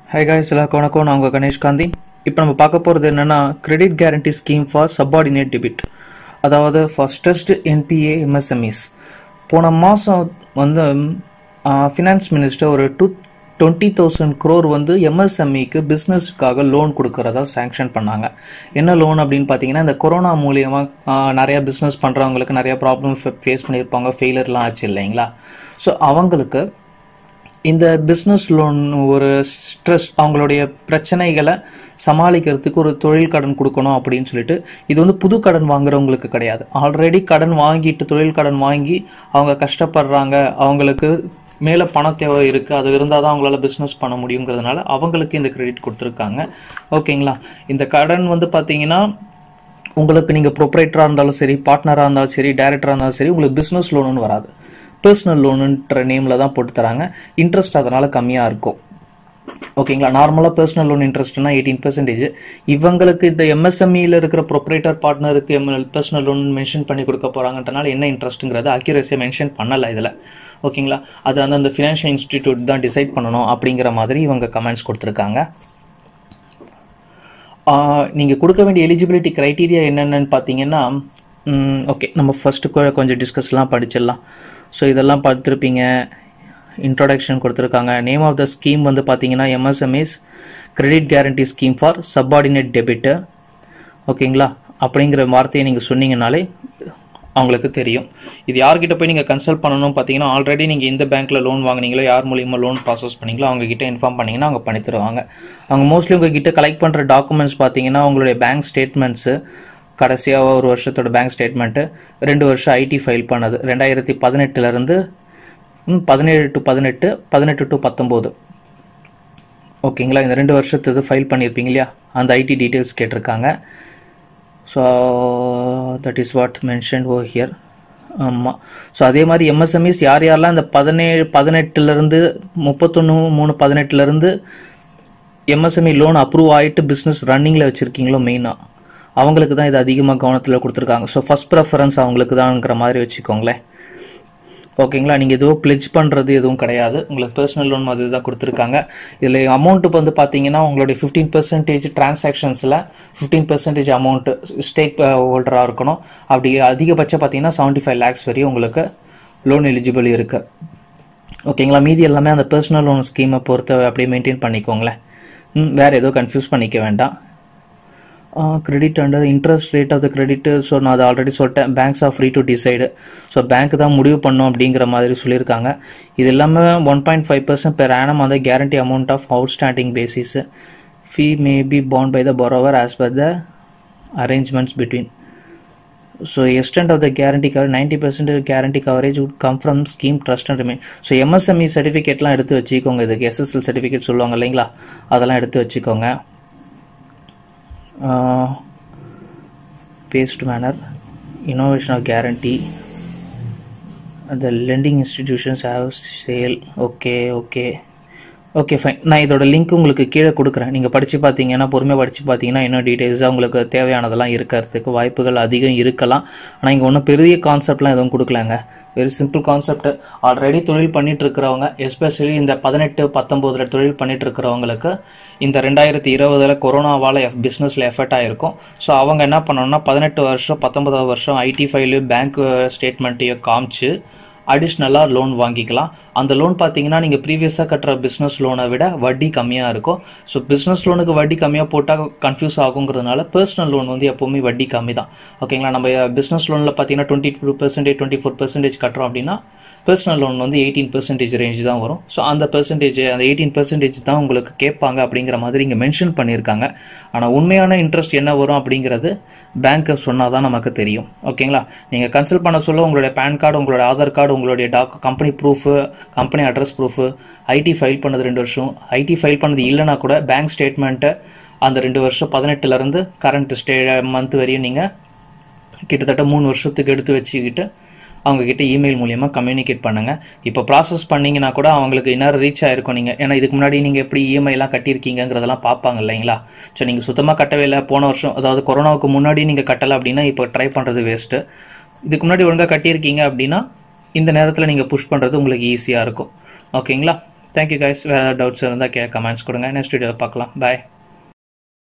high guys எல்லாருக்கும் வணக்கம் நான் உங்கள் கணேஷ் காந்தி இப்போ நம்ம பார்க்க போகிறது என்னென்னா credit guarantee scheme for subordinate டெபிட் அதாவது ஃபஸ்டஸ்ட் என்பிஏ எம்எஸ்எம்இஸ் போன மாதம் வந்து ஃபினான்ஸ் மினிஸ்டர் ஒரு டூ டுவெண்ட்டி தௌசண்ட் க்ரோர் வந்து எம்எஸ்எம்இக்கு பிஸ்னஸ்க்காக லோன் கொடுக்கறதா சேங்ஷன் பண்ணாங்க என்ன லோன் அப்படின்னு பார்த்தீங்கன்னா இந்த கொரோனா மூலியமாக நிறையா பிஸ்னஸ் பண்ணுறவங்களுக்கு நிறைய ப்ராப்ளம் ஃபேஸ் பண்ணியிருப்பாங்க ஃபெயிலியர்லாம் ஆச்சு இல்லைங்களா ஸோ அவங்களுக்கு இந்த பிஸ்னஸ் லோன் ஒரு ஸ்ட்ரெஸ் அவங்களுடைய பிரச்சனைகளை சமாளிக்கிறதுக்கு ஒரு தொழில் கடன் கொடுக்கணும் அப்படின்னு சொல்லிட்டு இது வந்து புது கடன் வாங்குறவங்களுக்கு கிடையாது ஆல்ரெடி கடன் வாங்கிட்டு தொழில் கடன் வாங்கி அவங்க கஷ்டப்படுறாங்க அவங்களுக்கு மேலே பண தேவை இருக்குது அது இருந்தால் தான் அவங்களால பிஸ்னஸ் பண்ண முடியுங்கிறதுனால அவங்களுக்கு இந்த கிரெடிட் கொடுத்துருக்காங்க ஓகேங்களா இந்த கடன் வந்து பார்த்தீங்கன்னா உங்களுக்கு நீங்கள் ப்ரொப்ரேட்டராக இருந்தாலும் சரி பார்ட்னராக இருந்தாலும் சரி டைரக்டராக இருந்தாலும் சரி உங்களுக்கு பிஸ்னஸ் லோனுன்னு வராது பர்சனல் லோனுன்ற நேமில் தான் போட்டு தராங்க இன்ட்ரெஸ்ட் அதனால் கம்மியாக இருக்கும் ஓகேங்களா நார்மலாக பர்சனல் லோன் இன்ட்ரெஸ்ட்னா எயிட்டீன் பர்சன்டேஜ் இவங்களுக்கு இந்த எம்எஸ்எம்இல இருக்கிற ப்ரொப்ரேட்டர் பார்ட்னருக்கு எம் பர்சனல் லோன் மென்ஷன் பண்ணி கொடுக்க போகிறாங்கன்றனால என்ன இன்ட்ரெஸ்ட்டுங்கிறது அக்யூரஸியாக மென்ஷன் பண்ணலை இதில் ஓகேங்களா அது அந்தந்த ஃபினான்ஷியல் இன்ஸ்டிடியூட் தான் டிசைட் பண்ணணும் அப்படிங்கிற மாதிரி இவங்க கமெண்ட்ஸ் கொடுத்துருக்காங்க நீங்கள் கொடுக்க வேண்டிய எலிஜிபிலிட்டி க்ரைட்டீரியா என்னென்னு பார்த்தீங்கன்னா ஓகே நம்ம ஃபஸ்ட்டு கொஞ்சம் டிஸ்கஸ்லாம் படிச்சிடலாம் ஸோ இதெல்லாம் பார்த்துருப்பீங்க இன்ட்ரோடக்ஷன் கொடுத்துருக்காங்க நேம் ஆஃப் த ஸ்கீம் வந்து பார்த்தீங்கன்னா MSMEs credit guarantee scheme for subordinate டெபிட்டு ஓகேங்களா அப்படிங்கிற வார்த்தையை நீங்கள் சொன்னீங்கனாலே அவங்களுக்கு தெரியும் இது யார்கிட்ட போய் நீங்கள் கன்சல்ட் பண்ணணும் பார்த்தீங்கன்னா ஆல்ரெடி நீங்கள் எந்த பேங்க்கில் லோன் வாங்கினீங்களோ யார் மூலியமாக லோன் ப்ராசஸ் பண்ணீங்களோ அவங்க கிட்ட இன்ஃபார்ம் பண்ணிங்கன்னா அவங்க பண்ணி தருவாங்க அவங்க மோஸ்ட்லி உங்ககிட்ட கலெக்ட் பண்ணுற டாக்குமெண்ட்ஸ் பார்த்தீங்கன்னா உங்களுடைய பேங்க் ஸ்டேட்மெண்ட்ஸு கடைசியாக ஒரு வருஷத்தோட பேங்க் ஸ்டேட்மெண்ட்டு ரெண்டு வருஷம் ஐடி ஃபைல் பண்ணது ரெண்டாயிரத்தி பதினெட்டுலேருந்து பதினேழு டு பதினெட்டு பதினெட்டு டு பத்தொம்போது ஓகேங்களா இந்த ரெண்டு வருஷத்து ஃபைல் பண்ணியிருப்பீங்க இல்லையா அந்த ஐடி டீட்டெயில்ஸ் கேட்டிருக்காங்க so that is what mention ஓ ஹியர் ஆமாம் ஸோ அதே மாதிரி எம்எஸ்எம்இஸ் யார் யாரெல்லாம் இந்த பதினேழு பதினெட்டுலேருந்து முப்பத்தொன்று மூணு பதினெட்டுலேருந்து எம்எஸ்எம்இ லோன் அப்ரூவ் ஆகிட்டு பிஸ்னஸ் ரன்னிங்கில் வச்சுருக்கீங்களோ மெயினாக அவங்களுக்கு தான் இது அதிகமாக கவனத்தில் கொடுத்துருக்காங்க ஸோ ஃபஸ்ட் ப்ரெஃபரன்ஸ் அவங்களுக்கு தான்ங்கிற மாதிரி வச்சுக்கோங்களேன் ஓகேங்களா நீங்கள் எதுவும் பிளெஜ் பண்ணுறது எதுவும் கிடையாது உங்களுக்கு பர்சனல் லோன் மாதிரி தான் கொடுத்துருக்காங்க இதில் அமௌண்ட்டு வந்து பார்த்தீங்கன்னா உங்களுடைய ஃபிஃப்டீன் பர்சன்டேஜ் டிரான்சாக்ஷன்ஸில் ஃபிஃப்டீன் பர்சன்டேஜ் அமௌண்ட்டு ஸ்டேக் ஹோல்டராக இருக்கணும் அப்படி அதிகபட்சம் பார்த்தீங்கன்னா செவன்ட்டி ஃபைவ் லேக்ஸ் வரையும் உங்களுக்கு லோன் எலிஜிபிள் இருக்குது ஓகேங்களா மீதி எல்லாமே அந்த பர்சனல் லோன் ஸ்கீமை பொறுத்த அப்படியே மெயின்டைன் பண்ணிக்கோங்களேன் வேறு எதுவும் கன்ஃபியூஸ் பண்ணிக்க வேண்டாம் credit and interest rate of the credit so நான் அதை ஆல்ரெடி சொல்லிட்டேன் banks are free to decide so bank தான் முடிவு பண்ணும் அப்படிங்கிற மாதிரி சொல்லியிருக்காங்க இது இல்லாமல் one point five percent per annum அந்த guarantee amount of outstanding basis fee may be பாண்ட் by the borrower as per the arrangements between so extent of the guarantee cover ninety percent guarantee coverage would come from scheme trust and remain so MSME சர்டிஃபிகேட்லாம் எடுத்து வச்சுக்கோங்க இதுக்கு SSL certificate சொல்லுவாங்க இல்லைங்களா அதெல்லாம் எடுத்து வச்சுக்கோங்க paced manner innovation of guarantee the lending institutions have sale okay okay okay fine நான் இதோட லிங்க் உங்களுக்கு கீழே கொடுக்குறேன் நீங்கள் படித்து பார்த்தீங்கன்னா பொறுமையாக படித்து பார்த்தீங்கன்னா இன்னும் டீட்டெயில்ஸாக உங்களுக்கு தேவையானதெல்லாம் இருக்கிறதுக்கு வாய்ப்புகள் அதிகம் இருக்கலாம் ஆனால் இங்கே ஒன்றும் பெரிய கான்செப்ட்லாம் எதுவும் கொடுக்கலாங்க வெரி சிம்பிள் கான்செப்ட் ஆல்ரெடி தொழில் பண்ணிட்டு இருக்கிறவங்க எஸ்பெஷலி இந்த பதினெட்டு பத்தொம்போதில் தொழில் பண்ணிட்டு இருக்கிறவங்களுக்கு இந்த ரெண்டாயிரத்தி இருபதில் கொரோனாவால் எஃப் பிஸ்னஸில் எஃபெக்ட் ஆகிருக்கும் ஸோ அவங்க என்ன பண்ணணும்னா பதினெட்டு வருஷம் பத்தொன்பதாவது வருஷம் ஐடி ஃபைலு பேங்க் ஸ்டேட்மெண்ட்டையும் காமிச்சு அடிஷ்னலாக லோன் வாங்கிக்கலாம் அந்த லோன் பார்த்தீங்கன்னா நீங்கள் ப்ரீவியஸாக கட்டுற பிஸ்னஸ் லோனை விட வட்டி கம்மியாக இருக்கும் ஸோ பிஸ்னஸ் லோனுக்கு வட்டி கம்மியாக போட்டால் கன்ஃபியூஸ் ஆகுங்கிறதுனால பர்சனல் லோன் வந்து எப்போவுமே வட்டி கம்மி தான் ஓகேங்களா நம்ம பிஸ்னஸ் லோனில் பார்த்தீங்கன்னா twenty two percentage twenty four percentage கட்டுறோம் அப்படின்னா பர்சனல் லோன் வந்து எயிட்டீன் பர்சன்டேஜ் ரேஞ்ச் தான் வரும் ஸோ அந்த பர்சன்டேஜ் அந்த எயிட்டீன் பர்சன்டேஜ் தான் உங்களுக்கு கேட்பாங்க அப்படிங்கிற மாதிரி இங்கே மென்ஷன் பண்ணியிருக்காங்க ஆனால் உண்மையான இன்ட்ரெஸ்ட் என்ன வரும் அப்படிங்கிறது பேங்க்கு சொன்னால் தான் நமக்கு தெரியும் ஓகேங்களா நீங்கள் கன்சல்ட் பண்ண சொல்ல உங்களுடைய பேன் கார்டு உங்களுடைய ஆதார் கார்டு உங்களுடைய doc company proof company address proof IT file பண்ணது ரெண்டு வருஷம் ஐடி ஃபைல் பண்ணது இல்லைனா கூட பேங்க் ஸ்டேட்மெண்ட்டை அந்த ரெண்டு வருஷம் பதினெட்டுலேருந்து கரண்ட் ஸ்டே மந்த் வரையும் நீங்கள் கிட்டத்தட்ட மூணு வருஷத்துக்கு எடுத்து வச்சுக்கிட்டு அவங்கக்கிட்ட இமெயில் மூலியமாக கம்யூனிகேட் பண்ணுங்கள் இப்போ ப்ராசஸ் பண்ணிங்கன்னா கூட அவங்களுக்கு இன்னும் ரீச் ஆகிருக்கும் நீங்கள் ஏன்னா இதுக்கு முன்னாடி நீங்கள் எப்படி இஎம்ஐலாம் கட்டியிருக்கீங்கிறதெல்லாம் பார்ப்பாங்க இல்லைங்களா ஸோ நீங்கள் சுத்தமாக கட்டவே இல்லை போன வருஷம் அதாவது கொரோனாவுக்கு முன்னாடி நீங்கள் கட்டலை அப்படின்னா இப்போ ட்ரை பண்ணுறது வேஸ்ட்டு இதுக்கு முன்னாடி ஒழுங்காக கட்டியிருக்கீங்க அப்படின்னா இந்த நேரத்தில் நீங்கள் புஷ் பண்ணுறது உங்களுக்கு ஈஸியாக இருக்கும் ஓகேங்களா தேங்க்யூ கைஸ் வேறு டவுட்ஸ் இருந்தால் கே கமெண்ட்ஸ் கொடுங்க நெக்ஸ்ட் வீடியோவில் பார்க்கலாம் பாய்